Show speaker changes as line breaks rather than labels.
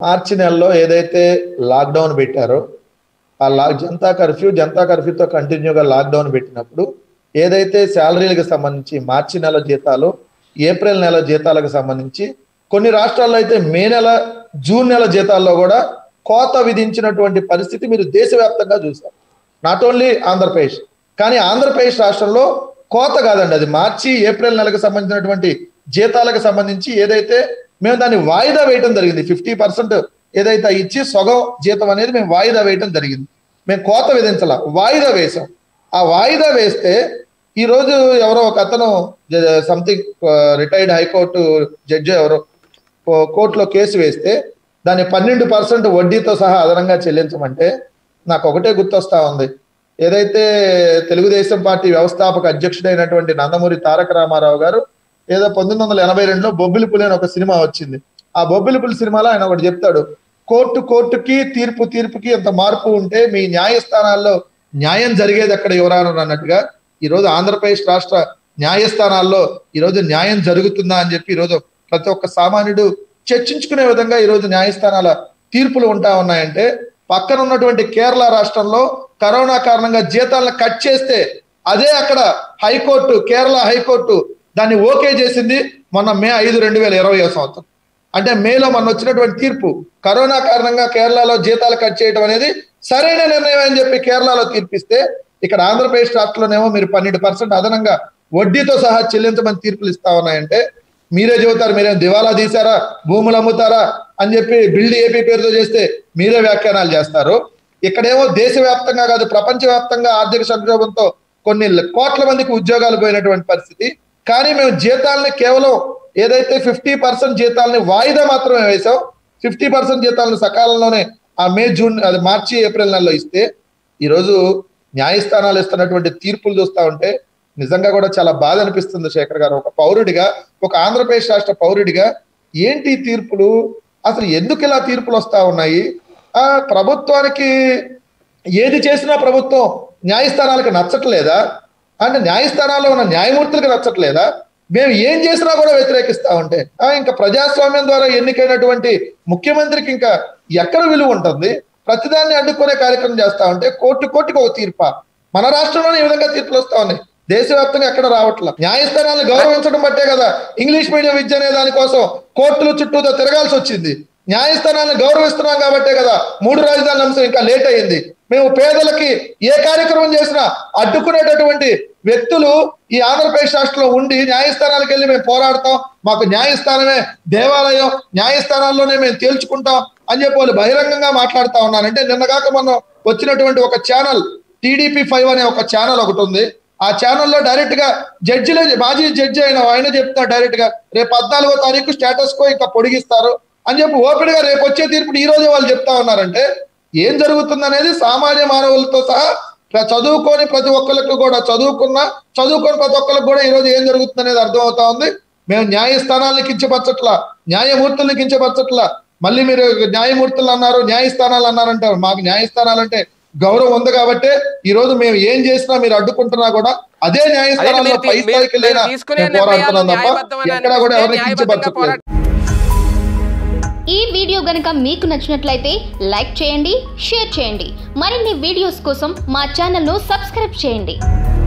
మార్చి నెలలో ఏదైతే లాక్డౌన్ పెట్టారో ఆ లా జనతా కర్ఫ్యూ జనతా కర్ఫ్యూతో కంటిన్యూగా లాక్డౌన్ పెట్టినప్పుడు ఏదైతే శాలరీలకు సంబంధించి మార్చి నెల జీతాలు ఏప్రిల్ నెల జీతాలకు సంబంధించి కొన్ని రాష్ట్రాల్లో అయితే మే నెల జూన్ నెల జీతాల్లో కూడా కోత విధించినటువంటి పరిస్థితి మీరు దేశవ్యాప్తంగా చూశారు నాట్ ఓన్లీ ఆంధ్రప్రదేశ్ కానీ ఆంధ్రప్రదేశ్ రాష్ట్రంలో కోత కాదండి అది మార్చి ఏప్రిల్ నెలకు సంబంధించినటువంటి జీతాలకు సంబంధించి ఏదైతే మేము దాన్ని వాయిదా వేయటం జరిగింది ఫిఫ్టీ పర్సెంట్ ఏదైతే ఇచ్చి సగం జీతం అనేది మేము వాయిదా వేయటం జరిగింది మేము కోత విధించాల వాయిదా వేసాం ఆ వాయిదా వేస్తే ఈ రోజు ఎవరో ఒక అతను సంథింగ్ రిటైర్డ్ హైకోర్టు జడ్జి ఎవరో కో- కోర్టులో కేసు వేస్తే దాన్ని పన్నెండు పర్సెంట్ వడ్డీతో సహా అదనంగా చెల్లించమంటే నాకు ఒకటే గుర్తొస్తా ఉంది ఏదైతే తెలుగుదేశం పార్టీ వ్యవస్థాపక అధ్యక్షుడైనటువంటి నందమూరి తారక రామారావు గారు ఏదో పంతొమ్మిది వందల ఎనభై రెండులో బొబ్బిలిపులి అని ఒక సినిమా వచ్చింది ఆ బొబ్బిలిపులి సినిమాలో ఆయన ఒకటి చెప్తాడు కోర్టు కోర్టుకి తీర్పు తీర్పుకి ఎంత మార్పు ఉంటే మీ న్యాయస్థానాల్లో న్యాయం జరిగేది అక్కడ యువరాను అన్నట్టుగా ఈ రోజు ఆంధ్రప్రదేశ్ రాష్ట్ర న్యాయస్థానాల్లో ఈ రోజు న్యాయం జరుగుతుందా అని చెప్పి ఈ రోజు ప్రతి ఒక్క సామాన్యుడు చర్చించుకునే విధంగా ఈ రోజు న్యాయస్థానాల తీర్పులు ఉంటా ఉన్నాయంటే పక్కన ఉన్నటువంటి కేరళ రాష్ట్రంలో కరోనా కారణంగా జీతాలను కట్ చేస్తే అదే అక్కడ హైకోర్టు కేరళ హైకోర్టు దాన్ని ఓకే చేసింది మొన్న మే ఐదు రెండు వేల ఇరవై సంవత్సరం అంటే మేలో మొన్న వచ్చినటువంటి తీర్పు కరోనా కారణంగా కేరళలో జీతాలు కట్ చేయడం అనేది సరైన నిర్ణయం అని చెప్పి కేరళలో తీర్పిస్తే ఇక్కడ ఆంధ్రప్రదేశ్ రాష్ట్రంలోనేమో మీరు పన్నెండు పర్సెంట్ అదనంగా వడ్డీతో సహా చెల్లించమని తీర్పులు ఇస్తా ఉన్నాయంటే మీరే చెబుతారు మీరేం దివాలా తీశారా భూములు అమ్ముతారా అని చెప్పి బిల్డ్ ఏపీ పేరుతో చేస్తే మీరే వ్యాఖ్యానాలు చేస్తారు ఇక్కడేమో దేశవ్యాప్తంగా కాదు ప్రపంచవ్యాప్తంగా ఆర్థిక సంక్షోభంతో కొన్ని కోట్ల మందికి ఉద్యోగాలు పోయినటువంటి పరిస్థితి కానీ మేము జీతాలని కేవలం ఏదైతే ఫిఫ్టీ పర్సెంట్ జీతాలని వాయిదా మాత్రమే వేసాం ఫిఫ్టీ పర్సెంట్ జీతాలను సకాలంలోనే ఆ మే జూన్ అది మార్చి ఏప్రిల్ నెలలో ఇస్తే ఈరోజు న్యాయస్థానాలు ఇస్తున్నటువంటి తీర్పులు చూస్తా ఉంటే నిజంగా కూడా చాలా బాధ అనిపిస్తుంది శేఖర్ గారు ఒక పౌరుడిగా ఒక ఆంధ్రప్రదేశ్ రాష్ట్ర పౌరుడిగా ఏంటి ఈ తీర్పులు అసలు ఎందుకు ఇలా తీర్పులు వస్తా ఉన్నాయి ఆ ప్రభుత్వానికి ఏది చేసినా ప్రభుత్వం న్యాయస్థానాలకు నచ్చట్లేదా అంటే న్యాయస్థానాల్లో ఉన్న న్యాయమూర్తులకు నచ్చట్లేదా మేము ఏం చేసినా కూడా వ్యతిరేకిస్తా ఉంటే ఆ, ఇంకా ప్రజాస్వామ్యం ద్వారా ఎన్నికైనటువంటి ముఖ్యమంత్రికి ఇంకా ఎక్కడ విలువ ఉంటుంది ప్రతిదాన్ని అడ్డుకునే కార్యక్రమం చేస్తా ఉంటే కోర్టు కోర్టుకు ఒక తీర్ప మన రాష్ట్రంలోనే ఈ విధంగా తీర్పులు వస్తా ఉన్నాయి దేశవ్యాప్తంగా ఎక్కడ రావట్లేదు న్యాయస్థానాలను గౌరవించడం బట్టే కదా ఇంగ్లీష్ మీడియం విద్య అనే దానికోసం కోర్టుల చుట్టూతో తిరగాల్సి వచ్చింది న్యాయస్థానాలను గౌరవిస్తున్నాం కాబట్టే కదా మూడు రాజధానుల అంశం ఇంకా లేట్ అయ్యింది మేము పేదలకి ఏ కార్యక్రమం చేసినా అడ్డుకునేటటువంటి వ్యక్తులు ఈ ఆంధ్రప్రదేశ్ రాష్ట్రంలో ఉండి న్యాయస్థానాలకు వెళ్ళి మేము పోరాడతాం మాకు న్యాయస్థానమే దేవాలయం న్యాయస్థానాల్లోనే మేము తేల్చుకుంటాం అని చెప్పి వాళ్ళు బహిరంగంగా మాట్లాడుతా ఉన్నారు అంటే నిన్నగాక మనం వచ్చినటువంటి ఒక ఛానల్ టీడీపీ ఫైవ్ అనే ఒక ఛానల్ ఒకటి ఉంది ఆ ఛానల్లో డైరెక్ట్ గా జడ్జిలే మాజీ జడ్జి అయిన ఆయన చెప్తారు డైరెక్ట్ గా రేపు పద్నాలుగో తారీఖు స్టేటస్ కో ఇంకా పొడిగిస్తారు అని చెప్పి ఓపెన్ గా రేపు వచ్చే తీర్పుని ఈ రోజే వాళ్ళు చెప్తా ఉన్నారంటే ఏం జరుగుతుంది అనేది సామాన్య మానవులతో సహా ప్ర- చదువుకొని ప్రతి ఒక్కరికి కూడా చదువుకున్న చదువుకొని ప్రతి ఒక్కరికి కూడా ఈ రోజు ఏం జరుగుతుంది అనేది అర్థం అవుతా ఉంది మేము న్యాయస్థానాలను కించపరచట్లా న్యాయమూర్తుల్ని కించపరచట్లా మళ్ళీ మీరు న్యాయమూర్తులు అన్నారు న్యాయస్థానాలు అన్నారంటే మాకు న్యాయస్థానాలు అంటే గౌరవం ఉంది కాబట్టి ఈ రోజు మేము ఏం చేసినా మీరు అడ్డుకుంటున్నా కూడా అదే న్యాయస్థానాల్లో
మీరు
పై
తీ-
స్థాయికి
మీరు
లేనా
తీసుకునే
మేము పోరాడుతున్నాం
నిర్ణయాలు
తప్ప
న్యాయబద్ధమని
ఎక్కడా కూడా ఎవరిని
అనిపిస్తే న్యాయబద్ధంగా
కించపరచట్లేదు
ఈ వీడియో గనుక మీకు నచ్చినట్లయితే లైక్ చేయండి షేర్ చేయండి మరిన్ని వీడియోస్ కోసం మా ఛానల్ను సబ్స్క్రైబ్ చేయండి